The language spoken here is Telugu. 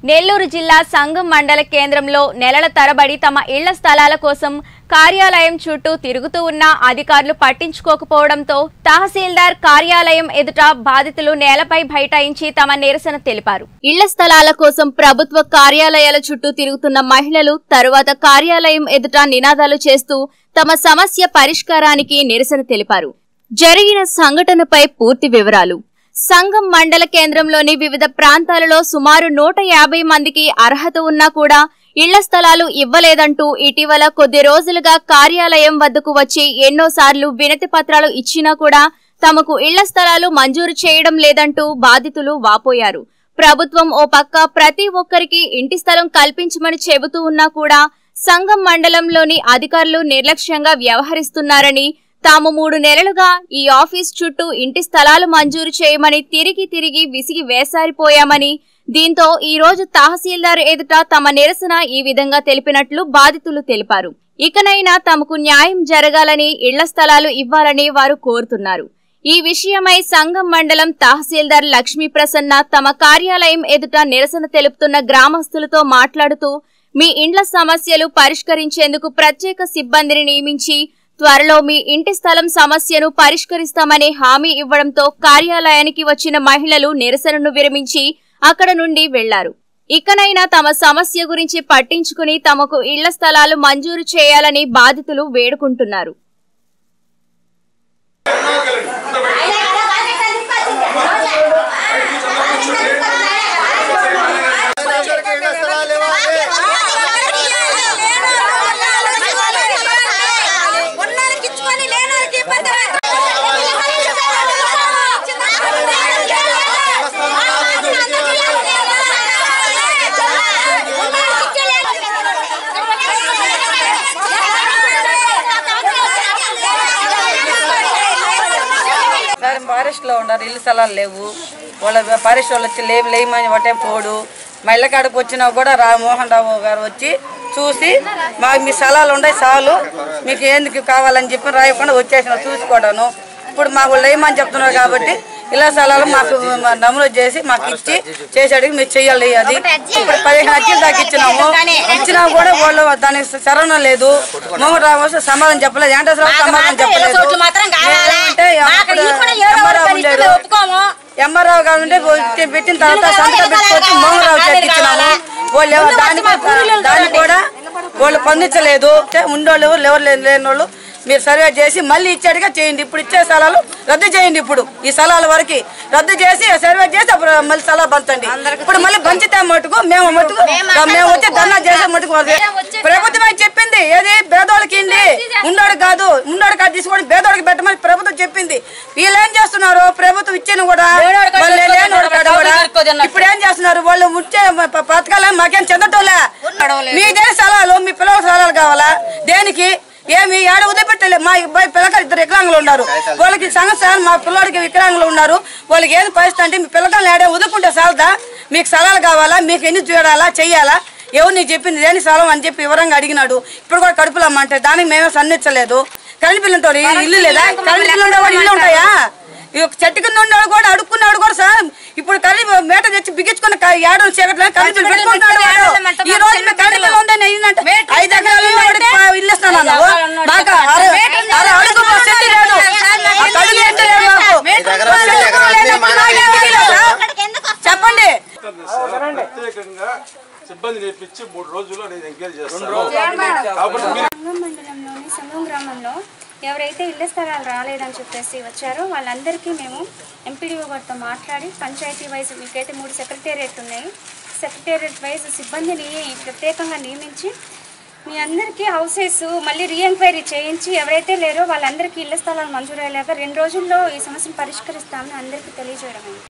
నెల్లూరు జిల్లా సంఘం మండల కేంద్రంలో నెలల తరబడి తమ ఇళ్ల స్థలాల కోసం కార్యాలయం చుట్టూ తిరుగుతూ ఉన్న అధికారులు పట్టించుకోకపోవడంతో తహసీల్దార్ కార్యాలయం ఎదుట బాధితులు నేలపై బైఠాయించి తమ నిరసన తెలిపారు ఇళ్ల స్థలాల కోసం ప్రభుత్వ కార్యాలయాల చుట్టూ తిరుగుతున్న మహిళలు తరువాత కార్యాలయం ఎదుట నినాదాలు చేస్తూ తమ సమస్య పరిష్కారానికి నిరసన తెలిపారు జరిగిన సంఘటనపై పూర్తి వివరాలు సంఘం మండల కేంద్రంలోని వివిధ ప్రాంతాలలో సుమారు నూట యాభై మందికి అర్హత ఉన్నా కూడా ఇళ్ల స్థలాలు ఇవ్వలేదంటూ ఇటీవల కొద్ది రోజులుగా కార్యాలయం వద్దకు వచ్చి ఎన్నోసార్లు వినతి పత్రాలు ఇచ్చినా కూడా తమకు ఇళ్ల స్థలాలు మంజూరు చేయడం లేదంటూ బాధితులు వాపోయారు ప్రభుత్వం ఓ పక్క ప్రతి ఒక్కరికి ఇంటి స్థలం కల్పించమని చెబుతూ ఉన్నా కూడా సంఘం మండలంలోని అధికారులు నిర్లక్ష్యంగా వ్యవహరిస్తున్నారని తాము మూడు నెలలుగా ఈ ఆఫీస్ చుట్టూ ఇంటి స్థలాలు మంజూరు చేయమని తిరిగి తిరిగి విసిగి వేసారిపోయామని దీంతో ఈ రోజు తహసీల్దార్ ఎదుట తమ నిరసన ఈ విధంగా తెలిపినట్లు బాధితులు తెలిపారు ఇకనైనా తమకు న్యాయం జరగాలని ఇళ్ల స్థలాలు ఇవ్వాలని వారు కోరుతున్నారు ఈ విషయమై సంఘం మండలం తహసీల్దార్ లక్ష్మీ ప్రసన్న తమ కార్యాలయం ఎదుట నిరసన తెలుపుతున్న గ్రామస్తులతో మాట్లాడుతూ మీ ఇండ్ల సమస్యలు పరిష్కరించేందుకు ప్రత్యేక సిబ్బందిని నియమించి త్వరలో మీ ఇంటి స్థలం సమస్యను పరిష్కరిస్తామని హామీ ఇవ్వడంతో కార్యాలయానికి వచ్చిన మహిళలు నిరసనను విరమించి అక్కడ నుండి వెళ్లారు ఇకనైనా తమ సమస్య గురించి పట్టించుకుని తమకు ఇళ్ల స్థలాలు మంజూరు చేయాలని బాధితులు వేడుకుంటున్నారు ఉన్నోళ్ళకి ఇచ్చుకొని లేనోళ్ళకి ఇబ్బంది సార్ ఫారెస్ట్లో ఉన్నారు ఇల్లు స్థలాలు లేవు వాళ్ళ ఫారెస్ట్ వాళ్ళు వచ్చి లేవు లేమని ఒకటే పోడు మా ఇళ్ళ కాడకు వచ్చినా కూడా రా మోహన్ రావు గారు వచ్చి చూసి మాకు మీ స్థలాలు ఉన్నాయి చాలు మీకు ఎందుకు కావాలని చెప్పి రాయకుండా వచ్చేసిన చూసుకోవడాను ఇప్పుడు మాకు లేమని చెప్తున్నారు కాబట్టి ఇళ్ళ స్థలాలు మాకు నమోదు చేసి మాకు ఇచ్చి చేసేటికి మీరు చెయ్యాలి అది ఇప్పుడు పదిహేను అర్జీలు దాకా ఇచ్చినాము ఇచ్చినా కూడా వాళ్ళు దానికి శరణం లేదు మోహన్ రావు వస్తే సమాధానం చెప్పలేదు ఏంటో సమాధానం చెప్పలేదు చోట్లు మాత్రం కావాలా అంటే మాకు అప్పుడు ఇల్లు కూడా ఏదో ఎంఆర్ఓ ఒకటి ఉండేది. ఇస్తే ఒప్పుకోము ఎంఆర్ఓ గారు ఉంటే వచ్చి పెట్టిన తర్వాత సంతకం పెట్టుకొచ్చి మోహన్రావు చేతికిచ్చినాము వాళ్ళు ఎవరు దాన్ని కూడా- దాన్ని కూడా వాళ్ళు పొందించలేదు అంటే ఉండోళ్ళు ఎవరు లేని లేని వాళ్ళు మీరు సర్వే చేసి మళ్ళీ ఇచ్చేట్టుగా చేయండి ఇప్పుడు ఇచ్చే స్థలాలు రద్దు చేయండి ఇప్పుడు ఈ స్థలాల వరకు రద్దు చేసి సర్వే చేసి అప్పుడు మళ్ళీ స్థలాలు పంచండి ఇప్పుడు మళ్ళీ పంచితే మటుకు మేము మటుకు మేము వచ్చి ధర్నా చేసే మటుకు వరకే. ప్రభుత్వమే చెప్పింది ఏది పేదోళ్ళకి ఇండి ఉండోడు కాదు ఉండోడు కాదు తీసుకొని పేదోడికి పెట్టమని ప్రభుత్వం చెప్పింది వీళ్ళు ఏం చేస్తున్నారు ప్రభుత్వం ఇచ్చిన కూడా వాళ్ళు లేనోడు కాదు కూడా ఇప్పుడు ఏం చేస్తున్నారు వాళ్ళు ముచ్చే ప- పథకాలు మాకేం చెందటోలే మీదే స్థలాలు మీ పిల్లల స్థలాలు కావాలా దేనికి ఏమి ఏడ వదిలిపెట్టలే మా అబ్బాయి పిల్లకాయలు ఇద్దరు వికలాంగులు ఉన్నారు వాళ్ళకి సంవత్సరాలు మా పిల్లడికి వికలాంగులు ఉన్నారు వాళ్ళకి ఏది పరిస్థితి అంటే మీ పిల్లకాయలు ఏడే వదులుకుంటే చాలదా మీకు స్థలాలు కావాలా మీకు ఎన్ని చూడాలా చెయ్యాలా ఎవరు నీకు చెప్పింది దేని స్థలం అని చెప్పి వివరంగా అడిగినాడు ఇప్పుడు కూడా కడుపులు అమ్మంటే దానికి మేమే సన్నిచ్చలేదు కరెంట్ బిల్లు ఉంటాడు ఇల్లు లేదా కరెంట్ బిల్లు ఉండేవాడు ఇల్లు ఉంటాయా ఈ ఒక చెట్టు కింద ఉన్నాడు కూడా అడుక్కున్నాడు కూడా సార్ ఇప్పుడు కరెంట్ మేట తెచ్చి బిగించుకున్న ఏడు చీకట్లో కరెంట్ బిల్లు పెట్టుకుంటున్నాడు వాడు. ఈ రోజు మేము కరెంట్ బిల్లు ఉందని అయ్యిందంట ఐదు ఎకరాలు ఉన్నవాడికి పా- ఇల్లు ఇస్తున్నాను అన్నావు మాకు అర- అర అడుగు మా చెట్టు లేదు ఆ కడుగు చెట్టు లేదు మాకు. మా చెట్టు కూడా లేదు. ఇప్పుడు మాకు ఎందుకు ఇల్లు సార్? చెప్పండి ప్రత్యేకంగా సిబ్బంది నేర్పించి మూడు రోజుల్లో నేను ఎంక్వైరీ చేస్తాను కాబట్టి మీరు సంగం మండలంలోని సంగం గ్రామంలో ఎవరైతే ఇళ్ల స్థలాలు రాలేదని చెప్పేసి వచ్చారో వాళ్ళందరికీ మేము ఎంపీడీఓ గారితో మాట్లాడి పంచాయతీ వైజ్ మీకైతే మూడు సెక్రటేరియట్ ఉన్నాయి సెక్రటేరియట్ వైజ్ సిబ్బందిని ప్రత్యేకంగా నియమించి మీ అందరికీ హౌసెస్ మళ్ళీ రీ ఎంక్వైరీ చేయించి ఎవరైతే లేరో వాళ్ళందరికీ ఇళ్ల స్థలాలు మంజూరు అయ్యేలాగా రెండు రోజుల్లో ఈ సమస్యను పరిష్కరిస్తామని అందరికీ తెలియజేయడం